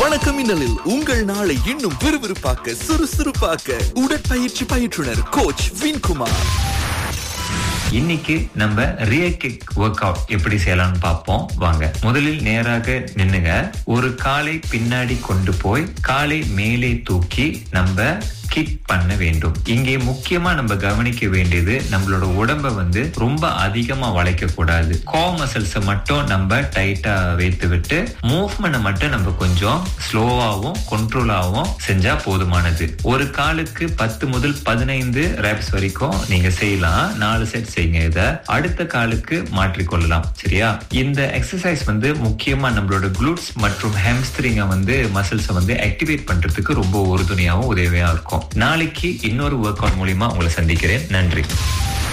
வணக்கம் மின்னலில் உங்கள் நாளை இன்னும் விறுவிறுப்பாக்க சுறுசுறுப்பாக்க உடற்பயிற்சி பயிற்றுனர் கோச் வின்குமார் இன்னைக்கு நம்ம ரியர் கிக் ஒர்க் அவுட் எப்படி செய்யலாம்னு பார்ப்போம் வாங்க முதலில் நேராக நின்னுங்க ஒரு காலை பின்னாடி கொண்டு போய் காலை மேலே தூக்கி நம்ம கிக் பண்ண வேண்டும் இங்கே முக்கியமா நம்ம கவனிக்க வேண்டியது நம்மளோட உடம்ப வந்து ரொம்ப அதிகமா வளைக்க கூடாது கோ மசில்ஸ் மட்டும் நம்ம டைட்டா வைத்து விட்டு மூவ்மெண்ட் மட்டும் நம்ம கொஞ்சம் ஸ்லோவாவும் கண்ட்ரோலாவும் செஞ்சா போதுமானது ஒரு காலுக்கு பத்து முதல் பதினைந்து ரெப்ஸ் வரைக்கும் நீங்க செய்யலாம் நாலு செட் செய்யுங்க இத அடுத்த காலுக்கு மாற்றிக்கொள்ளலாம் சரியா இந்த எக்ஸசைஸ் வந்து முக்கியமா நம்மளோட குளூட்ஸ் மற்றும் ஹெம்ஸ்ட்ரிங்க வந்து மசில்ஸை வந்து ஆக்டிவேட் பண்றதுக்கு ரொம்ப உறுதுணையாகவும் உதவியா இருக்கும் நாளைக்கு இன்னொரு ஒர்க் அவுட் மூலியமா உங்களை சந்திக்கிறேன் நன்றி